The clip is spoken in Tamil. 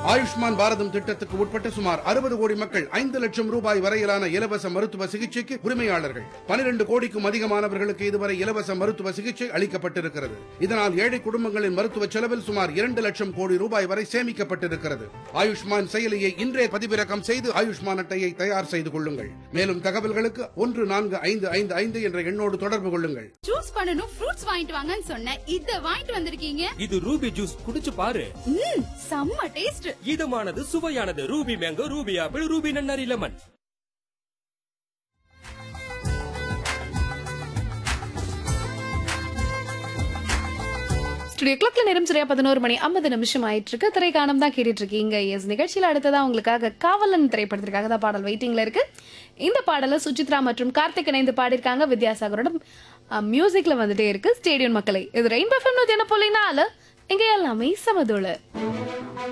ஆயுஷ்மான் பாரதம் திட்டத்துக்கு உட்பட்ட சுமார் அறுபது கோடி மக்கள் ஐந்து லட்சம் ரூபாய் வரையிலான இலவச மருத்துவ சிகிச்சைக்கு உரிமையாளர்கள் பனிரெண்டு கோடிக்கும் அதிகமானவர்களுக்கு இதுவரை இலவச மருத்துவ சிகிச்சை அளிக்கப்பட்டிருக்கிறது இதனால் ஏழை குடும்பங்களின் மருத்துவ செலவில் சுமார் இரண்டு லட்சம் கோடி ரூபாய் வரை சேமிக்கப்பட்டிருக்கிறது ஆயுஷ்மான் செயலியை இன்றே பதிவிறக்கம் செய்து ஆயுஷ்மான் அட்டையை தயார் செய்து கொள்ளுங்கள் மேலும் தகவல்களுக்கு ஒன்று நான்கு ஐந்து ஐந்து ஐந்து என்ற எண்ணோடு தொடர்பு கொள்ளுங்கள் ஜூஸ் பண்ணனும் ஃப்ரூட்ஸ் வாங்கிட்டு வாங்கன்னு சொன்னேன் இத வாங்கிட்டு வந்திருக்கீங்க இது ரூபி ஜூஸ் குடிச்சு பாரு ம் செம்ம டேஸ்ட் இதமானது சுவையானது Ruby mango Ruby apple Ruby நன்னாரி லெமன் ஸ்டுடியோ கிளாக்ல நேரம் சரியா பதினோரு மணி ஐம்பது நிமிஷம் ஆயிட்டு இருக்கு திரைக்காணம் தான் கேட்டுட்டு இருக்கீங்க எஸ் நிகழ்ச்சியில் அடுத்ததா உங்களுக்காக காவலன் திரைப்படத்திற்காக தான் பாடல் வெயிட்டிங்ல இருக்கு இந்த பாடலை சுசித்ரா மற்றும் கார்த்திக் இணைந்து பாடியிருக்காங்க வித்யாசாகரோட மியூசிக்ல வந்துட்டே இருக்கு ஸ்டேடியம் மக்களை இது ரெயின்போ ஃபெம் நூத்தி என்ன போலினால இங்க எல்லாமே சமதோல